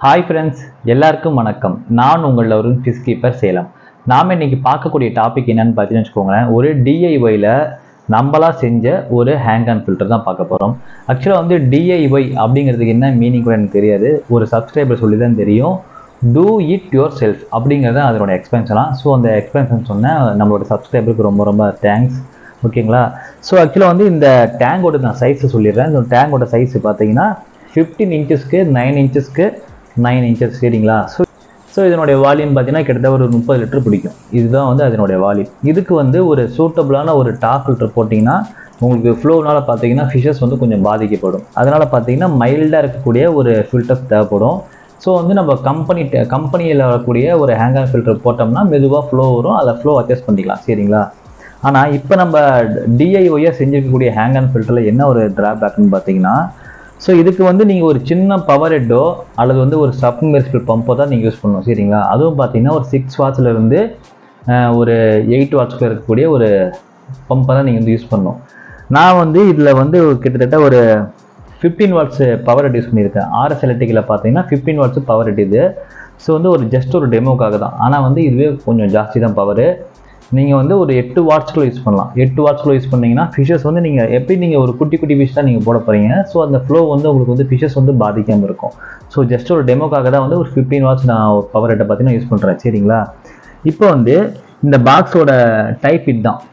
hi friends எல்லாருக்கும் வணக்கம் நான் உங்களில் ஒரு ஃபிஸ் கீப்பர் சேலம் நாம் இன்னைக்கு பார்க்கக்கூடிய டாபிக் என்னன்னு பார்த்தீங்கன்னு வச்சுக்கோங்களேன் ஒரு டிஐஒயில் நம்மளா செஞ்ச ஒரு ஹேங் ஆன் ஃபில்டர் தான் பார்க்க போகிறோம் ஆக்சுவலாக வந்து டிஐஒய் அப்படிங்கிறதுக்கு என்ன மீனிங் கூட எனக்கு தெரியாது ஒரு சப்ஸ்கிரைபர் சொல்லி தான் தெரியும் டூ இட் யுவர் செல்ஃப் அப்படிங்கிறது தான் அதனோட எக்ஸ்பென்ஷனாக ஸோ அந்த எக்ஸ்பென்ஷன் சொன்ன நம்மளோட சப்ஸ்கிரைபருக்கு ரொம்ப ரொம்ப தேங்க்ஸ் ஓகேங்களா ஸோ ஆக்சுவலாக வந்து இந்த டேங்கோட நான் சைஸ் சொல்லிடுறேன் இந்த டேங்கோட சைஸ் பார்த்தீங்கன்னா ஃபிஃப்டீன் இன்ச்சஸ்க்கு நைன் இன்ச்சஸ்க்கு நைன் இன்ச்சஸ் சரிங்களா ஸோ ஸோ இதனுடைய வால்யூம் பார்த்தீங்கன்னா கிட்டத்தட்ட ஒரு முப்பது லிட்டர் பிடிக்கும் இதுதான் வந்து அதனுடைய வால்யூம் இதுக்கு வந்து ஒரு சூட்டபிளான ஒரு டாப் ஃபில்டர் போட்டிங்கன்னா உங்களுக்கு ஃப்ளோனால பார்த்தீங்கன்னா ஃபிஷஸ் வந்து கொஞ்சம் பாதிக்கப்படும் அதனால் பார்த்தீங்கன்னா மைல்டாக இருக்கக்கூடிய ஒரு ஃபில்டர்ஸ் தேவைப்படும் ஸோ வந்து நம்ம கம்பெனி கம்பெனியில் வரக்கூடிய ஒரு ஹேங்கர் ஃபில்டர் போட்டோம்னா மெதுவாக ஃப்ளோ வரும் அதை ஃப்ளோ அட்ஜஸ்ட் பண்ணிக்கலாம் சரிங்களா ஆனால் இப்போ நம்ம டிஐஒயை செஞ்சிருக்கக்கூடிய ஹேங் ஆன் ஃபில்டரில் என்ன ஒரு ட்ராபேக்னு பார்த்தீங்கன்னா ஸோ இதுக்கு வந்து நீங்கள் ஒரு சின்ன பவர் ஹெட்டோ அல்லது வந்து ஒரு சப்மெர்சிபிள் பம்போ தான் நீங்கள் யூஸ் பண்ணணும் சரிங்களா அதுவும் பார்த்தீங்கன்னா ஒரு சிக்ஸ் வாட்ஸ்லேருந்து ஒரு எயிட் வாட்ஸ்க்கு இருக்கக்கூடிய ஒரு பம்பை தான் நீங்கள் வந்து யூஸ் பண்ணணும் நான் வந்து இதில் வந்து கிட்டத்தட்ட ஒரு fifteen watts power head use பண்ணியிருக்கேன் ஆர்எஸ் எலக்ட்ரிக்கில் பார்த்தீங்கன்னா ஃபிஃப்டீன் வாட்ஸ் பவர் ஹெட் இது ஸோ வந்து ஒரு ஜஸ்ட் ஒரு டெமோக்காக தான் ஆனால் வந்து இதுவே கொஞ்சம் ஜாஸ்தி தான் பவர் நீங்கள் வந்து ஒரு எட்டு வாட்ஸ்க்குள்ள யூஸ் பண்ணலாம் எட்டு வாட்ஸ்க்குள்ள யூஸ் பண்ணீங்கன்னா ஃபிஷஸ் வந்து நீங்கள் எப்படி நீங்கள் ஒரு குட்டி குட்டி ஃபிஷ் தான் நீங்கள் போட போகிறீங்க ஸோ அந்த ஃப்ளோ வந்து உங்களுக்கு வந்து ஃபிஷஸ் வந்து பாதிக்காமல் இருக்கும் ஸோ ஜஸ்ட் ஒரு டெமோக்காக தான் வந்து ஒரு ஃபிஃப்டீன் வாட்ஸ் நான் பவர் ஹெட்டை பார்த்தீங்கன்னா யூஸ் பண்ணுறேன் சரிங்களா இப்போ வந்து இந்த பாக்ஸோட டைப் இட் தான்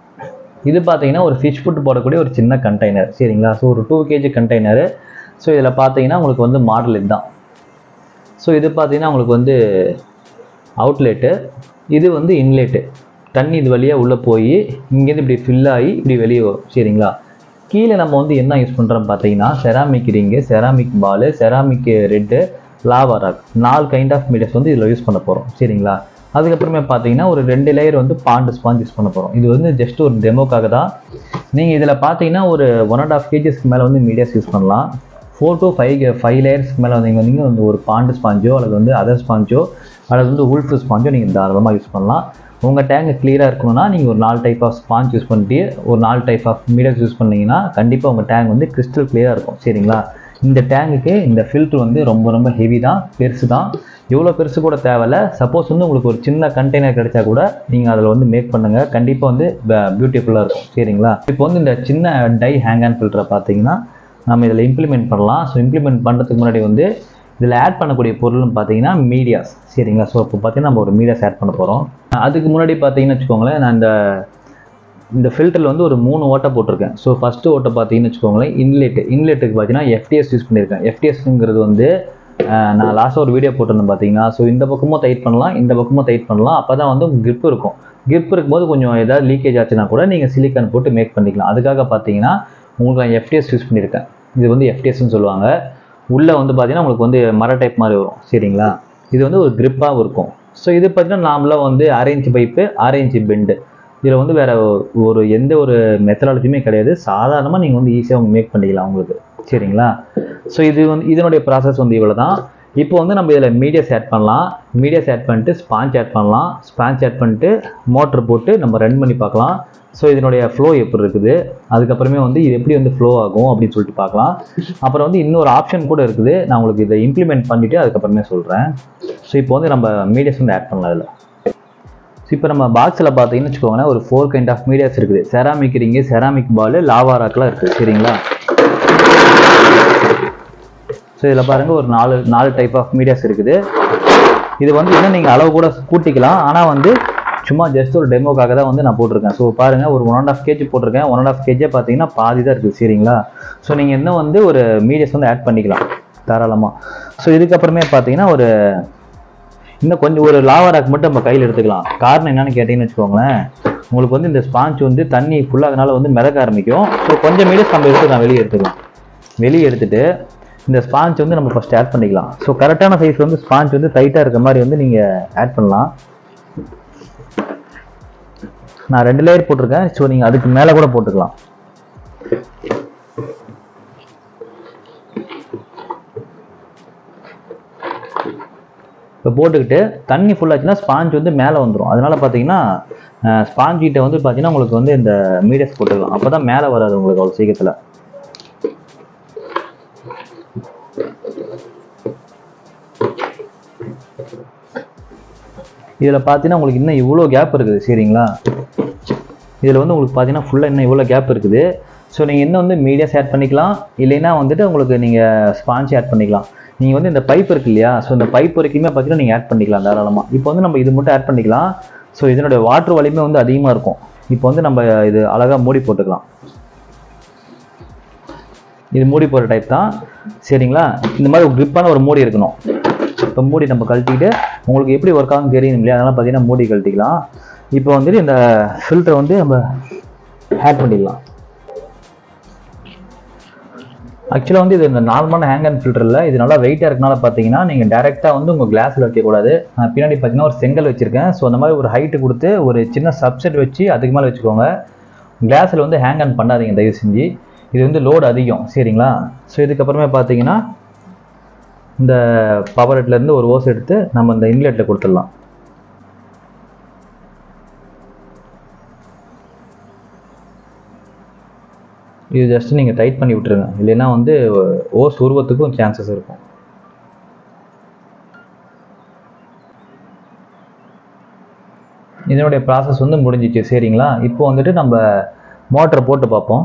இது பார்த்தீங்கன்னா ஒரு ஃபிஷ் ஃபுட் போடக்கூடிய ஒரு சின்ன கண்டெய்னர் சரிங்களா ஸோ ஒரு டூ கேஜி கண்டெய்னரு ஸோ இதில் பார்த்தீங்கன்னா உங்களுக்கு வந்து மாடல் இதுதான் ஸோ இது பார்த்தீங்கன்னா உங்களுக்கு வந்து அவுட்லெட்டு இது வந்து இன்லெட்டு தண்ணி இது வழியாக உள்ளே போய் இங்கேருந்து இப்படி ஃபில் ஆகி இப்படி வெளியே வரும் சரிங்களா கீழே நம்ம வந்து என்ன யூஸ் பண்ணுறோம் பார்த்தீங்கன்னா ceramic ring ceramic ball ceramic red lava rock நாலு கைண்ட் ஆஃப் மீடியஸ் வந்து இதில் யூஸ் பண்ண போகிறோம் சரிங்களா அதுக்கப்புறமே பார்த்தீங்கன்னா ஒரு ரெண்டு லேயர் வந்து பாண்டு ஸ்பாஞ்ச் யூஸ் பண்ண போகிறோம் இது வந்து ஜஸ்ட் ஒரு டெமோக்காக தான் நீங்கள் இதில் பார்த்தீங்கன்னா ஒரு ஒன் அண்ட் ஆஃப் கேஜிஸ்க்கு மேலே வந்து மீடியாஸ் யூஸ் பண்ணலாம் ஃபோர் டு ஃபைவ் ஃபைவ் லேயர்ஸ்க்கு மேலே வந்தீங்க வந்தீங்க வந்து ஒரு பாண்டு ஸ்பாஞ்சோ அல்லது வந்து அதர் ஸ்பாஞ்சோ அல்லது வந்து உல்ஃபு ஸ்பாஞ்சோ நீங்கள் தாராளமாக யூஸ் பண்ணலாம் உங்கள் டேங்க் கிளியராக இருக்கணும்னா நீங்கள் ஒரு நாலு டைப் ஆஃப் ஸ்பாஞ்ச் யூஸ் பண்ணிட்டு ஒரு நாலு டைப் ஆஃப் மீடியாஸ் யூஸ் பண்ணீங்கன்னா கண்டிப்பாக உங்கள் டேங்க் வந்து கிறிஸ்டல் கிளியராக இருக்கும் சரிங்களா இந்த டேங்குக்கு இந்த ஃபில்ட்ரு வந்து ரொம்ப ரொம்ப ஹெவி தான் பெருசு தான் எவ்வளோ பெருசு கூட தேவையில்ல சப்போஸ் வந்து உங்களுக்கு ஒரு சின்ன கண்டெய்னர் கிடைச்சா கூட நீங்கள் அதில் வந்து மேக் பண்ணுங்கள் கண்டிப்பாக வந்து பியூட்டிஃபுல்லாக இருக்கும் சரிங்களா இப்போ வந்து இந்த சின்ன டை ஹேங் ஆன் ஃபில்டரை பார்த்தீங்கன்னா நம்ம இதில் இம்ப்ளிமெண்ட் பண்ணலாம் ஸோ இம்ப்ளிமெண்ட் பண்ணுறதுக்கு முன்னாடி வந்து இதில் ஆட் பண்ணக்கூடிய பொருள்னு பார்த்தீங்கன்னா மீடியாஸ் சரிங்களா ஸோ இப்போ பார்த்தீங்கன்னா நம்ம ஒரு மீடியாஸ் ஆட் பண்ண போகிறோம் அதுக்கு முன்னாடி பார்த்தீங்கன்னு வச்சுக்கோங்களேன் நான் இந்த இந்த ஃபில்டரில் வந்து ஒரு மூணு ஓட்டை போட்டிருக்கேன் ஸோ ஃபஸ்ட்டு ஓட்டை பார்த்தீங்கன்னு வச்சுக்கோங்களேன் இன்லெட் இன்லெட்டுக்கு பார்த்தீங்கன்னா எஃப்டிஎஸ் யூஸ் பண்ணியிருக்கேன் எஃப்டிஎஸ்ங்கிறது வந்து நான் லாஸ்ட்டாக ஒரு வீடியோ போட்டிருந்தேன் பார்த்தீங்கன்னா ஸோ இந்த பக்கமும் டைட் பண்ணலாம் இந்த பக்கமும் டைட் பண்ணலாம் அப்போ தான் வந்து கிரிப் இருக்கும் கிரிப் இருக்கும்போது கொஞ்சம் ஏதாவது லீக்கேஜ் ஆச்சுன்னா கூட நீங்கள் சிலிக்கான் போட்டு மேக் பண்ணிக்கலாம் அதுக்காக பார்த்தீங்கன்னா உங்களுக்கு நான் எஃப்டிஎஸ் யூஸ் பண்ணியிருக்கேன் இது வந்து எஃப்டிஎஸ்ன்னு சொல்லுவாங்க உள்ளே வந்து பார்த்தீங்கன்னா உங்களுக்கு வந்து மர டைப் மாதிரி வரும் சரிங்களா இது வந்து ஒரு கிரிப்பாகவும் இருக்கும் ஸோ இது பார்த்தீங்கன்னா நார்மலாக வந்து அரேஞ்ச் பைப்பு அரேஞ்ச் பெண்டு இதில் வந்து வேறு ஒரு எந்த ஒரு மெத்தடாலஜியுமே கிடையாது சாதாரணமாக நீங்கள் வந்து ஈஸியாக அவங்க மேக் பண்ணிக்கலாம் உங்களுக்கு சரிங்களா ஸோ இது வந்து இதனுடைய ப்ராசஸ் வந்து இவ்வளோ தான் இப்போ வந்து நம்ம இதில் மீடியாஸ் ஆட் பண்ணலாம் மீடியாஸ் ஆட் பண்ணிட்டு ஸ்பாஞ்ச் ஆட் பண்ணலாம் ஸ்பாஞ்ச் ஆட் பண்ணிட்டு மோட்ரு போட்டு நம்ம ரன் பண்ணி பார்க்கலாம் ஸோ இதனுடைய ஃப்ளோ எப்படி இருக்குது அதுக்கப்புறமே வந்து இது எப்படி வந்து ஃப்ளோ ஆகும் அப்படின்னு சொல்லிட்டு பார்க்கலாம் அப்புறம் வந்து இன்னொரு ஆப்ஷன் கூட இருக்குது நான் உங்களுக்கு இதை இம்ப்ளிமெண்ட் பண்ணிவிட்டு அதுக்கப்புறமே சொல்கிறேன் ஸோ இப்போ வந்து நம்ம மீடியாஸ் வந்து ஆட் பண்ணலாம் இதில் ஸோ இப்போ நம்ம பாக்ஸில் பார்த்தீங்கன்னு வச்சுக்கோங்களேன் ஒரு ஃபோர் கைண்ட் ஆஃப் மீடியாஸ் இருக்குது ceramic ring ceramic ball lava ராக்லாம் இருக்குது சரிங்களா ஸோ இதில் பாருங்கள் ஒரு நாலு நாலு டைப் ஆஃப் மீடியாஸ் இருக்குது இது வந்து இன்னும் நீங்கள் அளவு கூட கூட்டிக்கலாம் ஆனால் வந்து சும்மா ஜஸ்ட் ஒரு டெமோக்காக தான் வந்து நான் போட்டிருக்கேன் ஸோ பாருங்கள் ஒரு ஒன் அண்ட் ஆஃப் கேஜி போட்டிருக்கேன் ஒன் அண்ட் ஆஃப் கேஜியாக பார்த்தீங்கன்னா பாதி தான் இருக்குது சரிங்களா ஸோ நீங்கள் இன்னும் வந்து ஒரு மீடியஸ் வந்து ஆட் பண்ணிக்கலாம் தாராளமாக ஸோ இதுக்கப்புறமே பார்த்தீங்கன்னா ஒரு இன்னும் கொஞ்சம் ஒரு லாவராக் மட்டும் நம்ம கையில் எடுத்துக்கலாம் காரணம் என்னன்னு கேட்டிங்கன்னு வச்சுக்கோங்களேன் உங்களுக்கு வந்து இந்த ஸ்பாஞ்ச் வந்து தண்ணி ஃபுல்லாக அதனால வந்து மிதக்க ஆரம்பிக்கும் ஸோ கொஞ்சம் மீடியஸ் நம்ம எடுத்து நான் வெளியே எடுத்துக்கலாம் வெளியே எடுத்துட்டு இந்த ஸ்பாஞ்ச் வந்து நம்ம ஃபஸ்ட் ஆட் பண்ணிக்கலாம் ஸோ கரெக்டான சைஸ் வந்து ஸ்பாஞ்ச் வந்து டைட்டாக இருக்க மாதிரி வந்து நீங்கள் ஆட் பண்ணலாம் நான் ரெண்டு லேயர் போட்டிருக்கேன் ஸோ நீங்கள் அதுக்கு மேலே கூட போட்டுக்கலாம் இப்போ போட்டுக்கிட்டு தண்ணி ஃபுல்லாச்சுன்னா ஸ்பாஞ்ச் வந்து மேலே வந்துடும் அதனால பார்த்தீங்கன்னா ஸ்பாஞ்ச் கிட்ட வந்து பார்த்தீங்கன்னா உங்களுக்கு வந்து இந்த மீடியஸ் போட்டுக்கலாம் அப்போ தான் மேலே வராது உங்களுக்கு அவ்வளோ சீக்கிரத்தில் இதில் பார்த்தீங்கன்னா உங்களுக்கு இன்னும் இவ்வளோ கேப் இருக்குது சரிங்களா இதில் வந்து உங்களுக்கு பார்த்தீங்கன்னா ஃபுல்லாக இன்னும் இவ்வளோ கேப் இருக்குது ஸோ நீங்கள் இன்னும் வந்து மீடியாஸ் ஆட் பண்ணிக்கலாம் இல்லைன்னா வந்துட்டு உங்களுக்கு நீங்கள் ஸ்பான்ச் ஆட் பண்ணிக்கலாம் நீங்கள் வந்து இந்த பைப் இருக்கு இல்லையா ஸோ இந்த பைப் வரைக்குமே பார்த்தீங்கன்னா நீங்கள் ஆட் பண்ணிக்கலாம் தாராளமாக இப்போ வந்து நம்ம இது மட்டும் ஆட் பண்ணிக்கலாம் ஸோ இதனுடைய வாட்டர் வலிமை வந்து அதிகமாக இருக்கும் இப்போ வந்து நம்ம இது அழகாக மூடி போட்டுக்கலாம் இது மூடி போடுற டைப் தான் சரிங்களா இந்த மாதிரி ஒரு grip-ஆன ஒரு மூடி இருக்கணும் இப்போ மூடி நம்ம கழட்டிக்கிட்டு உங்களுக்கு எப்படி ஒர்க் ஆகும் தெரியும் இல்லையா அதனால் பார்த்தீங்கன்னா மூடி கழட்டிக்கலாம் இப்போ வந்துட்டு இந்த ஃபில்டரை வந்து நம்ம ஆட் பண்ணிடலாம் ஆக்சுவலாக வந்து இது இந்த நார்மலான ஹேங் அண்ட் ஃபில்டரில் இது நல்லா வெயிட்டாக இருக்கனால பார்த்தீங்கன்னா நீங்கள் டேரெக்டாக வந்து உங்கள் கிளாஸில் வைக்கக்கூடாது நான் பின்னாடி பார்த்தீங்கன்னா ஒரு செங்கல் வச்சுருக்கேன் ஸோ அந்த மாதிரி ஒரு ஹைட்டு கொடுத்து ஒரு சின்ன சப்செட் வச்சு அதுக்கு மேலே வச்சுக்கோங்க கிளாஸில் வந்து ஹேங் ஆன் பண்ணாதீங்க தயவு செஞ்சு இது வந்து லோடு அதிகம் சரிங்களா ஸோ இதுக்கப்புறமே பார்த்தீங்கன்னா இந்த பவர் இருந்து ஒரு ஓஸ் எடுத்து நம்ம இந்த இன்லெட்டில் கொடுத்துடலாம் இது ஜஸ்ட் நீங்கள் டைட் பண்ணி விட்டுருங்க இல்லைன்னா வந்து ஓஸ் உருவத்துக்கும் சான்சஸ் இருக்கும் இதனுடைய ப்ராசஸ் வந்து முடிஞ்சிச்சு சரிங்களா இப்போ வந்துட்டு நம்ம மோட்டரை போட்டு பார்ப்போம்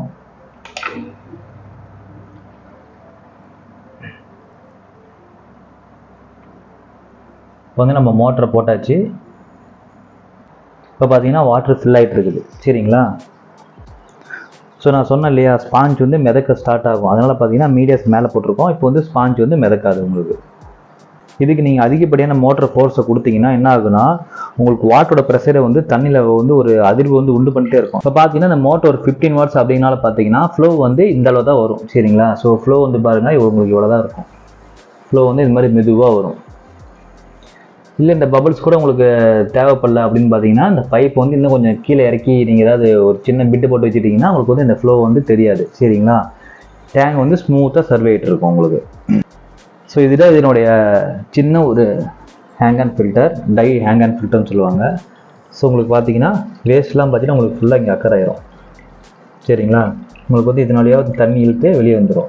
இப்போ வந்து நம்ம மோட்டரை போட்டாச்சு இப்போ பார்த்தீங்கன்னா வாட்டர் ஃபில் ஆகிட்டு இருக்குது சரிங்களா ஸோ நான் சொன்னேன் இல்லையா ஸ்பாஞ்ச் வந்து மிதக்க ஸ்டார்ட் ஆகும் அதனால் பார்த்தீங்கன்னா மீடியாஸ் மேலே போட்டிருக்கோம் இப்போ வந்து ஸ்பாஞ்ச் வந்து மிதக்காது உங்களுக்கு இதுக்கு நீங்கள் அதிகப்படியான மோட்டர் ஃபோர்ஸை கொடுத்தீங்கன்னா என்ன ஆகுனா உங்களுக்கு வாட்டரோட ப்ரெஷரை வந்து தண்ணியில் வந்து ஒரு அதிர்வு வந்து உண்டு பண்ணிட்டே இருக்கும் இப்போ பார்த்தீங்கன்னா இந்த மோட்டர் ஒரு ஃபிஃப்டீன் வாட்ஸ் அப்படின்னால பார்த்தீங்கன்னா ஃப்ளோ வந்து இந்த அளவு தான் வரும் சரிங்களா ஸோ ஃப்ளோ வந்து பாருங்கள் உங்களுக்கு இவ்வளோ தான் இருக்கும் ஃப்ளோ வந்து இது மாதிரி மெதுவாக வரும் இல்லை இந்த பபிள்ஸ் கூட உங்களுக்கு தேவைப்படல அப்படின்னு பார்த்தீங்கன்னா இந்த பைப் வந்து இன்னும் கொஞ்சம் கீழே இறக்கி நீங்கள் ஏதாவது ஒரு சின்ன பிட்டு போட்டு வச்சுட்டிங்கன்னா உங்களுக்கு வந்து இந்த ஃப்ளோ வந்து தெரியாது சரிங்களா டேங்க் வந்து ஸ்மூத்தாக சர்வே ஆகிட்டு இருக்கும் உங்களுக்கு ஸோ இதுதான் இதனுடைய சின்ன ஒரு ஹேங் அண்ட் ஃபில்டர் டை ஹேங் அண்ட் ஃபில்டர்னு சொல்லுவாங்க ஸோ உங்களுக்கு பார்த்தீங்கன்னா வேஸ்ட்லாம் பார்த்தீங்கன்னா உங்களுக்கு ஃபுல்லாக இங்கே அக்கறை ஆயிரும் சரிங்களா உங்களுக்கு வந்து இதனாலேயாவது தண்ணி இழுத்து வெளியே வந்துடும்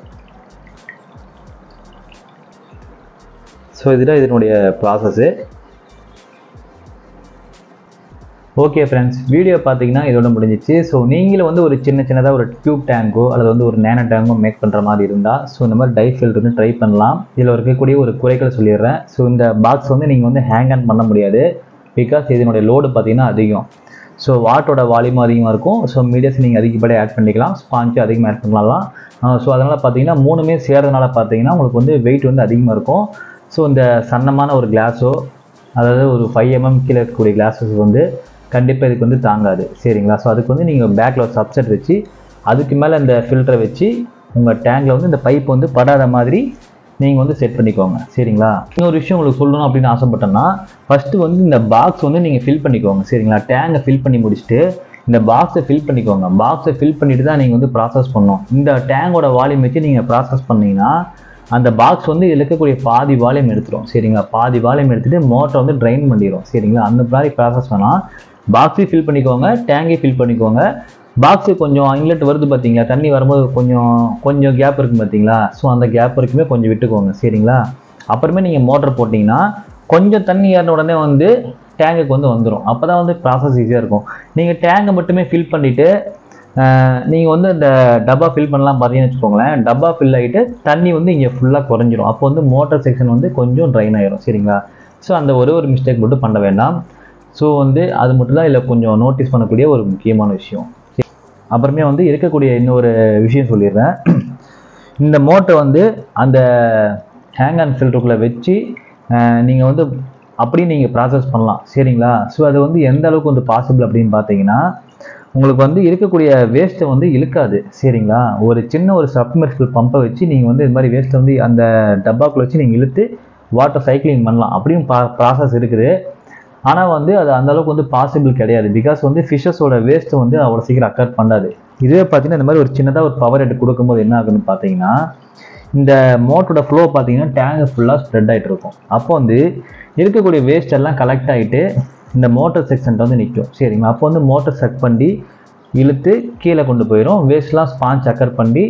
ஸோ இதுதான் இதனுடைய ப்ராசஸ்ஸு ஓகே ஃப்ரெண்ட்ஸ் வீடியோ பார்த்தீங்கன்னா இதோட முடிஞ்சிச்சு ஸோ நீங்களும் வந்து ஒரு சின்ன சின்னதாக ஒரு டியூப் டேங்கோ அல்லது வந்து ஒரு நேனோ டேங்கோ மேக் பண்ணுற மாதிரி இருந்தால் ஸோ இந்த மாதிரி டை ஃபில்டர் வந்து ட்ரை பண்ணலாம் இதில் இருக்கக்கூடிய ஒரு குறைகள் சொல்லிடுறேன் ஸோ இந்த பாக்ஸ் வந்து நீங்கள் வந்து ஹேங் ஆன் பண்ண முடியாது பிகாஸ் இதனுடைய லோடு பார்த்தீங்கன்னா அதிகம் ஸோ வாட்டோட வால்யூம் அதிகமாக இருக்கும் ஸோ மீடியாஸ் நீங்கள் அதிகப்படியாக ஆட் பண்ணிக்கலாம் ஸ்பாஞ்சு அதிகமாக ஆட் பண்ணலாம் ஸோ அதனால் பார்த்தீங்கன்னா மூணுமே சேர்றதுனால பார்த்தீங்கன்னா உங்களுக்கு வந்து வெயிட் வந்து அதிகமாக இருக்கும் ஸோ இந்த சன்னமான ஒரு கிளாஸோ அதாவது ஒரு ஃபைவ் எம்எம் கீழே இருக்கக்கூடிய கிளாஸஸ் வந்து கண்டிப்பாக இதுக்கு வந்து தாங்காது சரிங்களா ஸோ அதுக்கு வந்து நீங்கள் பேக்கில் ஒரு சப்செட் வச்சு அதுக்கு மேலே இந்த ஃபில்டரை வச்சு உங்கள் டேங்கில் வந்து இந்த பைப் வந்து படாத மாதிரி நீங்கள் வந்து செட் பண்ணிக்கோங்க சரிங்களா இன்னொரு விஷயம் உங்களுக்கு சொல்லணும் அப்படின்னு ஆசைப்பட்டேன்னா ஃபஸ்ட்டு வந்து இந்த பாக்ஸ் வந்து நீங்கள் ஃபில் பண்ணிக்கோங்க சரிங்களா டேங்கை ஃபில் பண்ணி முடிச்சுட்டு இந்த பாக்ஸை ஃபில் பண்ணிக்கோங்க பாக்ஸை ஃபில் பண்ணிட்டு தான் நீங்கள் வந்து ப்ராசஸ் பண்ணணும் இந்த டேங்கோட வால்யூம் வச்சு நீங்கள் ப்ராசஸ் பண்ணீங்கன்னா அந்த பாக்ஸ் வந்து இதில் இருக்கக்கூடிய பாதி வால்யூம் எடுத்துரும் சரிங்களா பாதி வால்யூம் எடுத்துட்டு மோட்டரை வந்து ட்ரைன் பண்ணிடும் சரிங்களா அந்த மாதிரி ப்ராசஸ் பண்ணால் பாக்ஸையும் ஃபில் பண்ணிக்கோங்க டேங்கையும் ஃபில் பண்ணிக்கோங்க பாக்ஸு கொஞ்சம் இன்லெட் வருது பார்த்தீங்களா தண்ணி வரும்போது கொஞ்சம் கொஞ்சம் கேப் இருக்கும் பார்த்தீங்களா ஸோ அந்த கேப் வரைக்குமே கொஞ்சம் விட்டுக்கோங்க சரிங்களா அப்புறமே நீங்கள் மோட்டர் போட்டிங்கன்னா கொஞ்சம் தண்ணி ஏறின உடனே வந்து டேங்குக்கு வந்து வந்துடும் அப்போ தான் வந்து ப்ராசஸ் ஈஸியாக இருக்கும் நீங்கள் டேங்கை மட்டுமே ஃபில் பண்ணிவிட்டு நீங்கள் வந்து இந்த டப்பா ஃபில் பண்ணலாம் பார்த்தீங்கன்னு வச்சுக்கோங்களேன் டப்பா ஃபில் ஆகிட்டு தண்ணி வந்து இங்கே ஃபுல்லாக குறைஞ்சிரும் அப்போ வந்து மோட்டர் செக்ஷன் வந்து கொஞ்சம் ட்ரைன் ஆயிரும் சரிங்களா ஸோ அந்த ஒரே ஒரு மிஸ்டேக் மட்டும் பண்ண வேண்டாம் ஸோ வந்து அது மட்டும் தான் இதில் கொஞ்சம் நோட்டீஸ் பண்ணக்கூடிய ஒரு முக்கியமான விஷயம் அப்புறமே வந்து இருக்கக்கூடிய இன்னொரு விஷயம் சொல்லிடுறேன் இந்த மோட்டரை வந்து அந்த ஹேங் அண்ட் ஃபில்டருக்குள்ளே வச்சு நீங்கள் வந்து அப்படியே நீங்கள் ப்ராசஸ் பண்ணலாம் சரிங்களா ஸோ அது வந்து எந்த அளவுக்கு வந்து பாசிபிள் அப்படின்னு பார்த்தீங்கன்னா உங்களுக்கு வந்து இருக்கக்கூடிய வேஸ்ட்டை வந்து இழுக்காது சரிங்களா ஒரு சின்ன ஒரு சப்மர்சிபிள் பம்பை வச்சு நீங்கள் வந்து இது மாதிரி வேஸ்ட்டை வந்து அந்த டப்பாக்குள்ள வச்சு நீங்கள் இழுத்து வாட்டர் சைக்கிளிங் பண்ணலாம் அப்படியும் பா ப்ராசஸ் இருக்குது ஆனால் வந்து அது அந்த அளவுக்கு வந்து பாசிபிள் கிடையாது பிகாஸ் வந்து ஃபிஷஸோட வேஸ்ட்டை வந்து அவ்வளோ சீக்கிரம் அக்கர் பண்ணாது இதுவே பார்த்தீங்கன்னா இந்த மாதிரி ஒரு சின்னதாக ஒரு பவர் ஹெட் கொடுக்கும்போது என்ன ஆகுன்னு பார்த்தீங்கன்னா இந்த மோட்டரோட ஃப்ளோ பார்த்தீங்கன்னா டேங்க் ஃபுல்லாக ஸ்ப்ரெட் ஆகிட்டு இருக்கும் அப்போ வந்து இருக்கக்கூடிய வேஸ்ட் எல்லாம் கலெக்ட் ஆகிட்டு இந்த மோட்டர் செக்ஷன் வந்து நிற்கும் சரிங்களா அப்போ வந்து மோட்டர் செக் பண்ணி இழுத்து கீழே கொண்டு போயிடும் வேஸ்ட்லாம் ஸ்பாஞ்ச் அக்கர் பண்ணி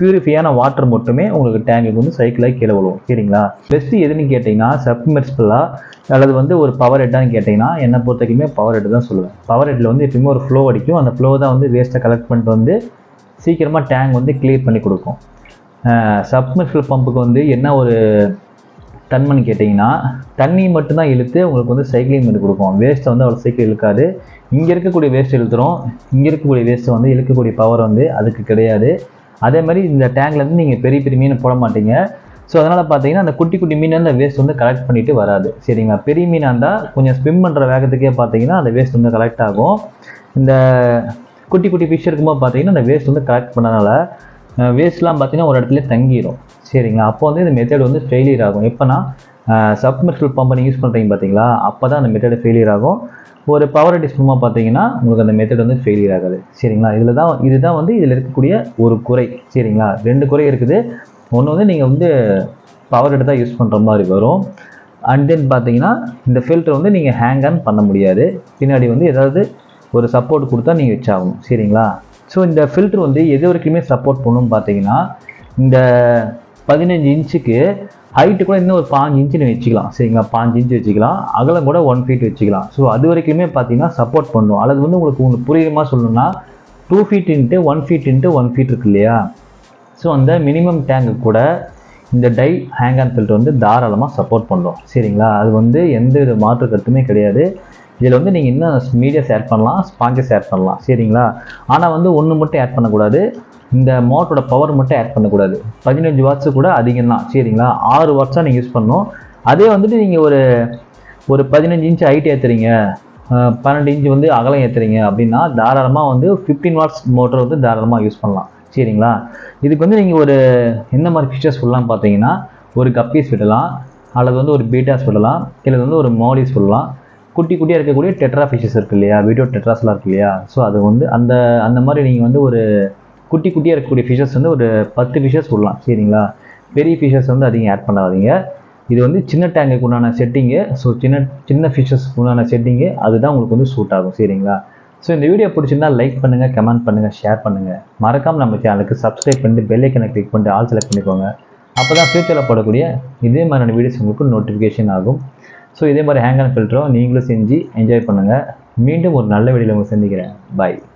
பியூரிஃபையான வாட்டர் மட்டுமே உங்களுக்கு டேங்குக்கு வந்து சைக்கிளாக கீழே விழுவும் சரிங்களா பெஸ்ட் எதுன்னு கேட்டிங்கன்னா சப்மெர்ஸ்பிளாக அல்லது வந்து ஒரு பவர் ஹெட்டான்னு கேட்டிங்கன்னா என்னை பொறுத்த வரைக்குமே பவர் ஹெட் தான் சொல்லுவேன் பவர் ஹெட்டில் வந்து எப்பயுமே ஒரு ஃப்ளோ அடிக்கும் அந்த ஃப்ளோ தான் வந்து வேஸ்ட்டை கலெக்ட் பண்ணிட்டு வந்து சீக்கிரமாக டேங்க் வந்து கிளியர் பண்ணி கொடுக்கும் சப்மெர்சிபிள் பம்புக்கு வந்து என்ன ஒரு தன்மைன்னு கேட்டிங்கன்னா தண்ணி மட்டும்தான் இழுத்து உங்களுக்கு வந்து சைக்கிளிங் பண்ணி கொடுக்கும் வேஸ்ட்டை வந்து அவ்வளோ சைக்கிள் இழுக்காது இங்கே இருக்கக்கூடிய வேஸ்ட் இழுத்துரும் இங்கே இருக்கக்கூடிய வேஸ்ட்டை வந்து இழுக்கக்கூடிய பவர் வந்து அதுக்கு கிடையாது அதே மாதிரி இந்த டேங்க்லேருந்து நீங்கள் பெரிய பெரிய மீன் போட மாட்டீங்க ஸோ அதனால் பார்த்தீங்கன்னா அந்த குட்டி குட்டி மீன் அந்த வேஸ்ட் வந்து கலெக்ட் பண்ணிட்டு வராது சரிங்களா பெரிய மீனாக இருந்தால் கொஞ்சம் ஸ்விம் பண்ணுற வேகத்துக்கே பார்த்தீங்கன்னா அந்த வேஸ்ட் வந்து கலெக்ட் ஆகும் இந்த குட்டி குட்டி ஃபிஷ் இருக்கும்போது பார்த்தீங்கன்னா அந்த வேஸ்ட் வந்து கலெக்ட் பண்ணனால வேஸ்ட்லாம் பார்த்தீங்கன்னா ஒரு இடத்துல தங்கிடும் சரிங்களா அப்போ வந்து இந்த மெத்தட் வந்து ஃபெயிலியர் ஆகும் எப்போனா சப்மெர்சிபிள் பம்பை நீங்கள் யூஸ் பண்ணுறீங்க பார்த்தீங்களா அப்போ தான் அந்த மெத்தட் ஃபெயிலியர் ஆகும் ஒரு பவர் டிஸ்பிளமாக பார்த்தீங்கன்னா உங்களுக்கு அந்த மெத்தட் வந்து ஃபெயிலியர் ஆகாது சரிங்களா இதில் தான் இதுதான் வந்து இதில் இருக்கக்கூடிய ஒரு குறை சரிங்களா ரெண்டு குறை இருக்குது ஒன்று வந்து நீங்கள் வந்து பவர் ஹெட் தான் யூஸ் பண்ணுற மாதிரி வரும் அண்ட் தென் பார்த்தீங்கன்னா இந்த ஃபில்டர் வந்து நீங்கள் ஹேங் ஆன் பண்ண முடியாது பின்னாடி வந்து ஏதாவது ஒரு சப்போர்ட் கொடுத்தா நீங்கள் வச்சாகணும் சரிங்களா ஸோ இந்த ஃபில்டர் வந்து எது வரைக்குமே சப்போர்ட் பண்ணணும்னு பார்த்தீங்கன்னா இந்த பதினஞ்சு இன்ச்சுக்கு ஹைட்டு கூட இன்னும் ஒரு பாஞ்சு இன்ச்சு நீங்க வச்சுக்கலாம் சரிங்களா பாஞ்சு இன்ச்சு வச்சுக்கலாம் அகலம் கூட ஒன் ஃபீட் வச்சுக்கலாம் ஸோ அது வரைக்குமே பார்த்தீங்கன்னா சப்போர்ட் பண்ணும் அல்லது வந்து உங்களுக்கு உங்களுக்கு புரியுமா சொல்லணும்னா two feet into one feet into one feet இருக்கு இல்லையா ஸோ அந்த மினிமம் டேங்கு கூட இந்த டை ஹேங் ஆன் ஃபில்டர் வந்து தாராளமாக சப்போர்ட் பண்ணும் சரிங்களா அது வந்து எந்த வித மாற்று கருத்துமே கிடையாது இதில் வந்து நீங்கள் இன்னும் மீடியாஸ் ஆட் பண்ணலாம் ஸ்பாஞ்சஸ் ஆட் பண்ணலாம் சரிங்களா ஆனால் வந்து ஒன்று மட்டும் ஆட் பண்ணக்கூடாது இந்த மோட்டரோட பவர் மட்டும் ஆட் பண்ணக்கூடாது பதினஞ்சு வாட்ஸு கூட அதிகம் தான் சரிங்களா ஆறு வாட்ஸாக நீங்கள் யூஸ் பண்ணணும் அதே வந்துட்டு நீங்கள் ஒரு ஒரு பதினஞ்சு இன்ச் ஹைட் ஏற்றுறீங்க பன்னெண்டு இன்ச் வந்து அகலம் ஏற்றுறீங்க அப்படின்னா தாராளமாக வந்து ஃபிஃப்டீன் வாட்ஸ் மோட்டர் வந்து தாராளமாக யூஸ் பண்ணலாம் சரிங்களா இதுக்கு வந்து நீங்கள் ஒரு என்ன மாதிரி ஃபீச்சர்ஸ் சொல்லலாம் பார்த்தீங்கன்னா ஒரு கப்பீஸ் விடலாம் அல்லது வந்து ஒரு பீட்டாஸ் விடலாம் இல்லை வந்து ஒரு மோலிஸ் விடலாம் குட்டி குட்டியாக இருக்கக்கூடிய டெட்ரா ஃபிஷஸ் இருக்கு இல்லையா வீடியோ டெட்ராஸ்லாம் இருக்கு இல்லையா ஸோ அது வந்து அந்த அந்த மாதிரி நீங்கள் வந்து ஒரு குட்டி குட்டியாக இருக்கக்கூடிய ஃபிஷஸ் வந்து ஒரு பத்து ஃபிஷஸ் விடலாம் சரிங்களா பெரிய ஃபிஷஸ் வந்து அதிகம் ஆட் பண்ணாதீங்க இது வந்து சின்ன டேங்குக்கு உண்டான செட்டிங்கு ஸோ சின்ன சின்ன ஃபிஷஸ்க்கு உண்டான செட்டிங்கு அதுதான் உங்களுக்கு வந்து சூட் ஆகும் சரிங்களா ஸோ இந்த வீடியோ பிடிச்சிருந்தா லைக் பண்ணுங்கள் கமெண்ட் பண்ணுங்கள் ஷேர் பண்ணுங்கள் மறக்காமல் நம்ம சேனலுக்கு சப்ஸ்கிரைப் பண்ணிட்டு பெல் ஐக்கனை கிளிக் பண்ணிட்டு ஆல் செலக்ட் பண்ணிக்கோங்க அப்போ தான் ஃபியூச்சரில் போடக்கூடிய இதே மாதிரியான வீடியோஸ் உங்களுக்கு நோட்டிஃபிகேஷன் ஆகும் ஸோ இதே மாதிரி ஹேங் ஆன் ஃபில்டரும் நீங்களும் செஞ்சு என்ஜாய் பண்ணுங்கள் மீண்டும் ஒரு நல்ல வீடியோவில் உங்களை சந்திக்கிறேன் பாய்